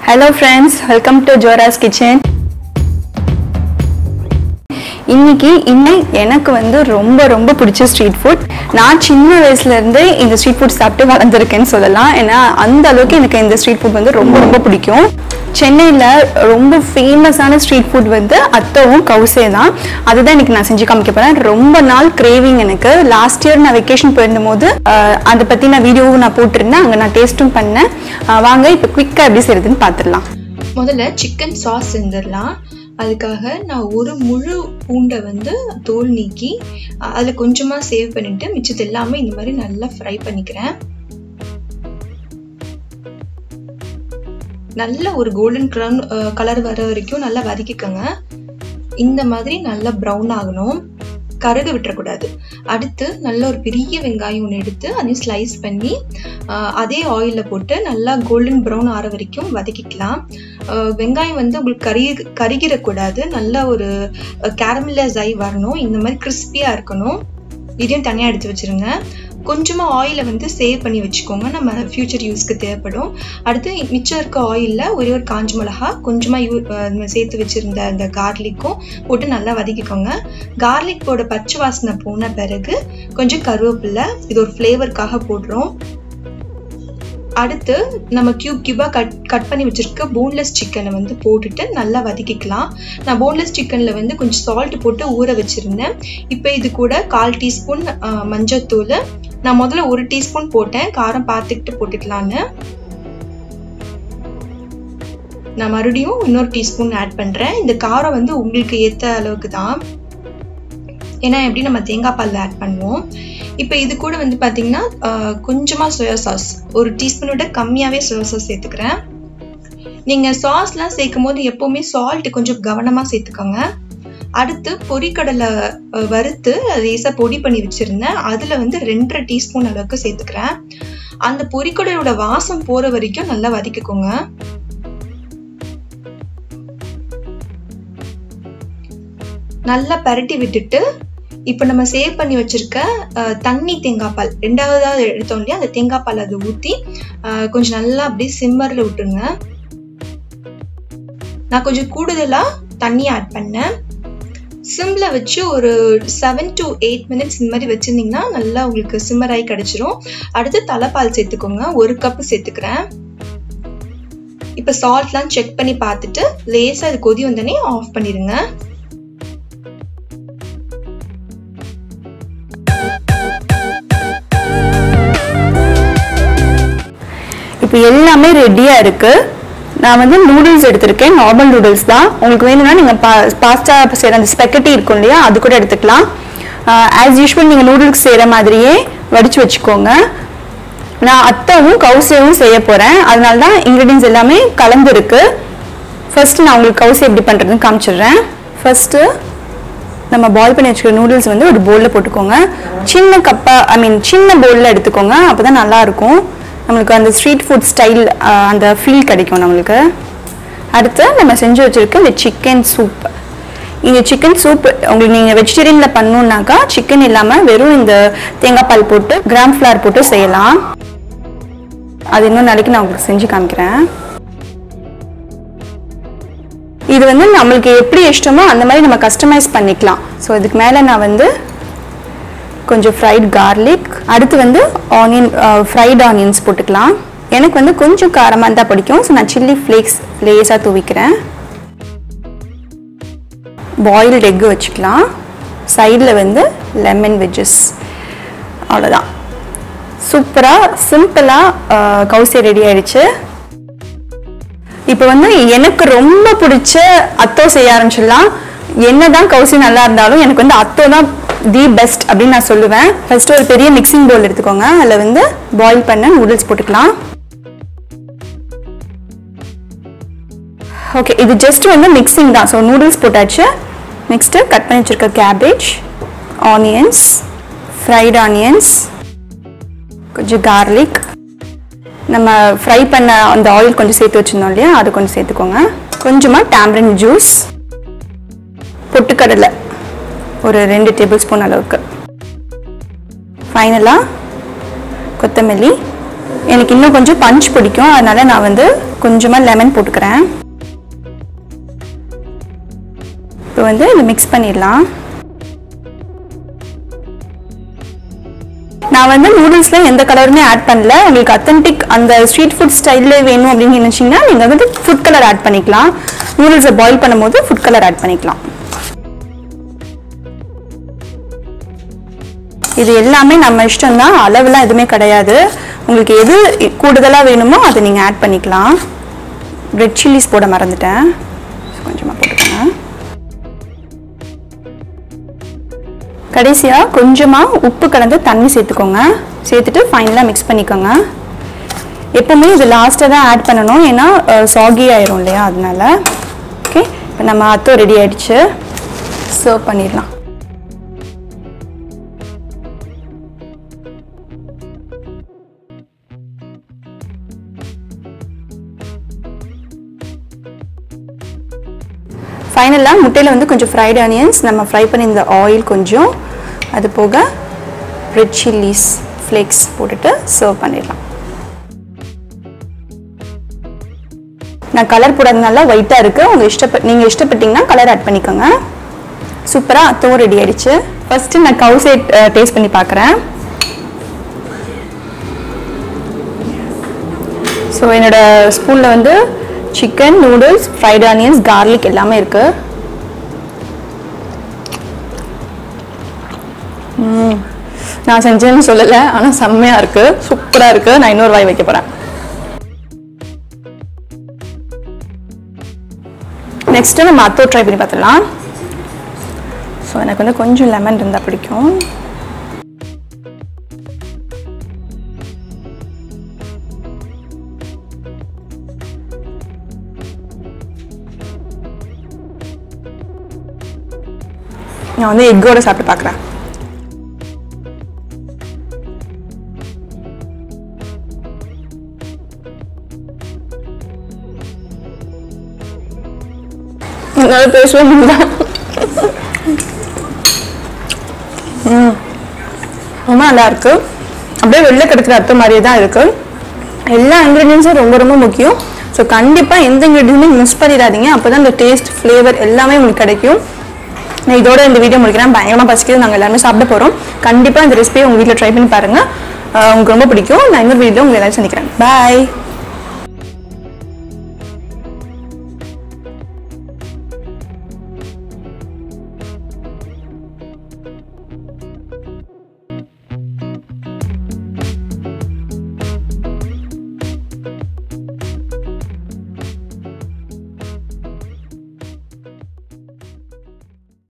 Hello friends welcome to Joras kitchen இன்னைக்கு இன்னை எனக்கு வந்து ரொம்ப ரொம்ப பிடிச்ச ஸ்ட்ரீட் ஃபுட் நான் சின்ன வயசுல இருந்து இந்த ஸ்ட்ரீட் ஃபுட் சாப்பிட்டு வளர்ந்துருக்கேன்னு சொல்லலாம் ஏன்னா அந்த அளவுக்கு எனக்கு இந்த ஸ்ட்ரீட் ஃபுட் வந்து ரொம்ப ரொம்ப பிடிக்கும் சென்னையில் ரொம்ப ஃபேமஸான ஸ்ட்ரீட் ஃபுட் வந்து அத்தவும் கவுசே தான் அதுதான் இன்னைக்கு நான் செஞ்சு காமிக்க போகிறேன் ரொம்ப நாள் கிரேவிங் எனக்கு லாஸ்ட் இயர் நான் வெக்கேஷன் போயிருந்தபோது ஆஹ், அதை பற்றி நான் வீடியோவும் நான் போட்டிருந்தேன் அங்கே நான் டேஸ்ட்டும் பண்ணேன் ஆஹ், வாங்க இப்போ குயிக்காக எப்படி செய்யறதுன்னு பார்த்துடலாம் முதல்ல சிக்கன் சாஸ் செஞ்சிடலாம் அதுக்காக நான் ஒரு முழு பூண்டை வந்து தோல் நீக்கி அ- அதில் கொஞ்சமாக சேவ் பண்ணிட்டு மிச்சது எல்லாமே இந்த மாதிரி நல்லா ஃப்ரை பண்ணிக்கிறேன் நல்ல ஒரு கோல்டன் க்ரௌன் கலர் வர வரைக்கும் நல்லா வதக்கிக்கோங்க இந்த மாதிரி நல்லா ப்ரௌன் ஆகணும் கருக விட்டுறக்கூடாது அடுத்து நல்ல ஒரு பெரிய வெங்காயம் ஒன்று எடுத்து அதையும் ஸ்லைஸ் பண்ணி அஹ், அதே ஆயிலில் போட்டு நல்லா கோல்டன் ப்ரௌன் ஆற வரைக்கும் வதக்கிக்கலாம் அஹ், வெங்காயம் வந்து உங்களுக்கு கரி கருகிடக்கூடாது நல்ல ஒரு கேரமலைஸ் ஆகி வரணும் இந்த மாதிரி கிறிஸ்பியாக இருக்கணும் இதையும் தனியாக எடுத்து வச்சிருங்க கொஞ்சமாக ஆயிலை வந்து சேவ் பண்ணி வச்சுக்கோங்க நம்ம ஃப்யூச்சர் யூஸ்க்கு தேவைப்படும் அடுத்து மிச்சம் இருக்க ஆயிலில் ஒரே ஒரு காஞ்ச மிளகா கொஞ்சமாக யூ அஹ் நம்ம சேர்த்து வச்சுருந்த அந்த கார்லிக்கும் போட்டு நல்லா வதக்கிக்கோங்க கார்லிக் போட பச்சை வாசனை போன பிறகு கொஞ்சம் கருவேப்பிலை இது ஒரு ஃப்ளேவருக்காக போடுறோம் அடுத்து நம்ம கியூப் கியூபாக கட் கட் பண்ணி வச்சிருக்க போன்லெஸ் சிக்கனை வந்து போட்டுட்டு நல்லா வதக்கிக்கலாம் நான் போன்லெஸ் சிக்கனில் வந்து கொஞ்சம் சால்ட் போட்டு ஊற வச்சுருந்தேன் இப்போ இது கூட கால் டீஸ்பூன் மஞ்சத்தூள் நான் முதல்ல ஒரு டீஸ்பூன் போட்டேன் காரம் பார்த்துக்கிட்டு போட்டுக்கலான்னு நான் மறுபடியும் இன்னொரு டீஸ்பூன் ஆட் பண்ணுறேன் இந்த காரம் வந்து உங்களுக்கு ஏற்ற அளவுக்கு தான் ஏன்னா எப்படி நம்ம தேங்காய் பாலில் ஆட் பண்ணுவோம் இப்போ இது கூட வந்து பார்த்தீங்கன்னா கொஞ்சமாக சோயா சாஸ் ஒரு டீஸ்பூன் விட கம்மியாகவே சோயா சாஸ் சேர்த்துக்கிறேன் நீங்கள் சாஸ்லாம் சேர்க்கும் போது எப்போவுமே சால்ட் கொஞ்சம் கவனமாக சேர்த்துக்கோங்க அடுத்து பொரிக்கடலை அஹ், வறுத்து லேசாக பொடி பண்ணி வச்சுருந்தேன் அதில் வந்து ரெண்டரை டீஸ்பூன் அளவுக்கு சேர்த்துக்கிறேன் அந்த பொரிக்கடலோட வாசம் போகிற வரைக்கும் நல்லா வதக்கிக்கோங்க நல்லா பரட்டி விட்டுட்டு இப்போ நம்ம சேவ் பண்ணி வச்சிருக்க அஹ், தண்ணி தேங்காய் பால் ரெண்டாவதாக எடுத்தோம் இல்லையா அந்த தேங்காய் பால் அதை ஊற்றி கொஞ்சம் நல்லா அப்படியே சிம்மரில் விட்டுருங்க நான் கொஞ்சம் கூடுதலாக தண்ணி ஆட் பண்ணேன் சிம்ல வச்சு ஒரு செவன் டு எயிட் மினிட்ஸ் இந்த மாதிரி வச்சிருந்தீங்கன்னா நல்லா உங்களுக்கு சிம்மர் ஆகி கிடைச்சிரும் அடுத்து தலைப்பால் சேர்த்துக்கோங்க ஒரு கப் சேர்த்துக்கிறேன் இப்போ சால்ட்லாம் செக் பண்ணி பார்த்துட்டு லேசாக அது கொதி வந்தோடனே ஆஃப் பண்ணிடுங்க இப்போ எல்லாமே ரெடியாக இருக்கு நான் வந்து நூடுல்ஸ் எடுத்திருக்கேன் நார்மல் நூடுல்ஸ் தான் உங்களுக்கு வேணும்னா நீங்கள் பா பாஸ்தா செய்கிற அந்த ஸ்பெக்கட்டி இருக்கும் இல்லையா அது கூட எடுத்துக்கலாம் ஆஸ் யூஷுவல் நீங்கள் நூடுல்ஸ் செய்கிற மாதிரியே வடித்து வச்சுக்கோங்க நான் அத்தாவும் கவுசேவும் செய்ய போகிறேன் அதனால தான் இன்க்ரீடியன்ஸ் எல்லாமே கலந்துருக்கு ஃபர்ஸ்ட் நான் உங்களுக்கு கவுசை எப்படி பண்ணுறதுன்னு காமிச்சிடுறேன் ஃபர்ஸ்ட்டு நம்ம பாயில் பண்ணி வச்சுக்கிற நூடுல்ஸ் வந்து ஒரு பவுலில் போட்டுக்கோங்க சின்ன கப்பா ஐ மீன் சின்ன பவுலில் எடுத்துக்கோங்க அப்போ தான் நல்லாயிருக்கும் நம்மளுக்கு அந்த ஸ்ட்ரீட் ஃபுட் ஸ்டைல் அந்த ஃபீல் கிடைக்கும் நம்மளுக்கு அடுத்து நம்ம செஞ்சு வச்சுருக்க இந்த சிக்கன் சூப் இந்த சிக்கன் சூப் உங்களுக்கு நீங்கள் வெஜிடேரியனில் பண்ணணுன்னாக்கா சிக்கன் இல்லாமல் வெறும் இந்த தேங்காய் பால் போட்டு கிராம் ஃப்ளார் போட்டு செய்யலாம் அது இன்னும் நாளைக்கு நான் உங்களுக்கு செஞ்சு காமிக்கிறேன் இது வந்து நம்மளுக்கு எப்படி இஷ்டமோ அந்த மாதிரி நம்ம கஸ்டமைஸ் பண்ணிக்கலாம் ஸோ இதுக்கு மேலே நான் வந்து கொஞ்சம் ஃப்ரைட் கார்லிக் அடுத்து வந்து ஆனியன் ஃப்ரைட் ஆனியன்ஸ் போட்டுக்கலாம் எனக்கு வந்து கொஞ்சம் காரமாக இருந்தால் பிடிக்கும் ஸோ நான் சில்லி ஃப்ளேக்ஸ் லேஸாக தூவிக்கிறேன் பாயில்டு எக்கு வச்சுக்கலாம் சைடில் வந்து லெமன் வெஜ்ஜஸ் அவ்வளோதான் சூப்பராக சிம்பிளாக கவுசி ரெடி ஆயிடுச்சு இப்போ வந்து எனக்கு ரொம்ப பிடிச்ச அத்தோ செய்ய ஆரம்பிச்சிடலாம் என்னதான் கவுசி நல்லா இருந்தாலும் எனக்கு வந்து அத்தோ தான் தி பெஸ்ட் அப்படின்னு நான் சொல்லுவேன் ஃபர்ஸ்ட் ஒரு பெரிய மிக்சிங் பவுல் எடுத்துக்கோங்க அதில் வந்து பாயில் பண்ண நூடுல்ஸ் போட்டுக்கலாம் ஓகே இது ஜஸ்ட் வந்து மிக்சிங் தான் ஸோ நூடுல்ஸ் போட்டாச்சு நெக்ஸ்ட்டு கட் பண்ணி வச்சிருக்க கேபேஜ் ஆனியன்ஸ் ஃப்ரைட் ஆனியன்ஸ் கொஞ்சம் கார்லிக் நம்ம ஃப்ரை பண்ண அந்த ஆயில் கொஞ்சம் சேர்த்து வச்சுருந்தோம் இல்லையா அது கொஞ்சம் சேர்த்துக்கோங்க கொஞ்சமாக டேம்ரின் ஜூஸ் பொட்டுக்கடலை ஒரு ரெண்டு டேபிள் ஸ்பூன் அளவுக்கு ஃபைனலாக கொத்தமல்லி எனக்கு இன்னும் கொஞ்சம் பஞ்ச் பிடிக்கும் அதனால நான் வந்து கொஞ்சமாக லெமன் போட்டுக்கிறேன் இப்போ வந்து இதை மிக்ஸ் பண்ணிடலாம் நான் வந்து நூடுல்ஸ்ல எந்த கலருமே ஆட் பண்ணல உங்களுக்கு அத்தன்டிக் அந்த ஸ்ட்ரீட் ஃபுட் ஸ்டைல்ல வேணும் அப்படின்னு நினைச்சீங்கன்னா நீங்க வந்து ஃபுட் கலர் ஆட் பண்ணிக்கலாம் நூடுல்ஸை பாயில் பண்ணும்போது ஃபுட் கலர் ஆட் பண்ணிக்கலாம் இது எல்லாமே நம்ம இஷ்டம் தான் அளவுலாம் எதுவுமே கிடையாது உங்களுக்கு எது கூடுதலாக வேணுமோ அதை நீங்கள் ஆட் பண்ணிக்கலாம் ரெட் சில்லிஸ் போட மறந்துட்டேன் கொஞ்சமாக போட்டுக்கோங்க கடைசியாக கொஞ்சமாக உப்பு கலந்து தண்ணி சேர்த்துக்கோங்க சேர்த்துட்டு ஃபைனலாக மிக்ஸ் பண்ணிக்கோங்க எப்பவுமே இது லாஸ்ட்டாக தான் ஆட் பண்ணணும் ஏன்னா சாகி ஆயிரும் இல்லையா அதனால ஓகே இப்போ நம்ம அத்தோ ரெடி ஆயிடுச்சு சர்வ் பண்ணிடலாம் ஃபைனலாக முட்டையில் வந்து கொஞ்சம் ஃப்ரைட் ஆனியன்ஸ் நம்ம ஃப்ரை பண்ணியிருந்த ஆயில் கொஞ்சம் அது போக ரெட் சில்லிஸ் ஃப்ளேக்ஸ் போட்டுட்டு சர்வ் பண்ணிடலாம் நான் கலர் போடாதனால ஒயிட்டாக இருக்குது உங்கள் இஷ்டப்ப நீங்கள் இஷ்டப்பட்டீங்கன்னா கலர் ஆட் பண்ணிக்கோங்க சூப்பராக அத்தவும் ரெடி ஆயிடுச்சு ஃபஸ்ட்டு நான் கவு சேட் டேஸ்ட் பண்ணி பார்க்குறேன் ஸோ என்னோட ஸ்பூனில் வந்து chicken noodles fried onions garlic எல்லாமே இருக்கு ம், நான் செஞ்சேன்னு சொல்லலை ஆனால் செம்மையாக இருக்கு சூப்பராக இருக்கு நான் இன்னொரு வாய் வைக்க போகிறேன் நெக்ஸ்ட்டு நம்ம அத்தோ ட்ரை பண்ணி பார்த்துடலாம் ஸோ எனக்கு வந்து கொஞ்சம் லெமன் இருந்தால் பிடிக்கும் நான் வந்து எக்கோட சாப்பிட்டு பார்க்குறேன் என்னால் பேசவே முடியல ம். ரொம்ப நல்லா இருக்கு அப்படியே வெளில கிடைக்கிற அர்த்தம் மாதிரியே தான் இருக்கு எல்லா இன்க்ரீடியன்ஸும் ரொம்ப ரொம்ப முக்கியம் ஸோ கண்டிப்பாக எந்த இன்க்ரீடியன்ஸும் மிஸ் பண்ணிடாதீங்க அப்போ தான் இந்த டேஸ்ட் ஃப்ளேவர் எல்லாமே உங்களுக்கு கிடைக்கும் நான் இதோட இந்த வீடியோ முடிக்கிறேன் பயங்கரமாக பசிக்குது நாங்கள் எல்லாருமே சாப்பிட போகிறோம் கண்டிப்பாக இந்த ரெசிபியை உங்கள் வீட்டில் ட்ரை பண்ணி பாருங்கள் உங்களுக்கு ரொம்ப பிடிக்கும் நான் இன்னொரு வீடியோ உங்களை எல்லாரும் சந்திக்கிறேன் பாய்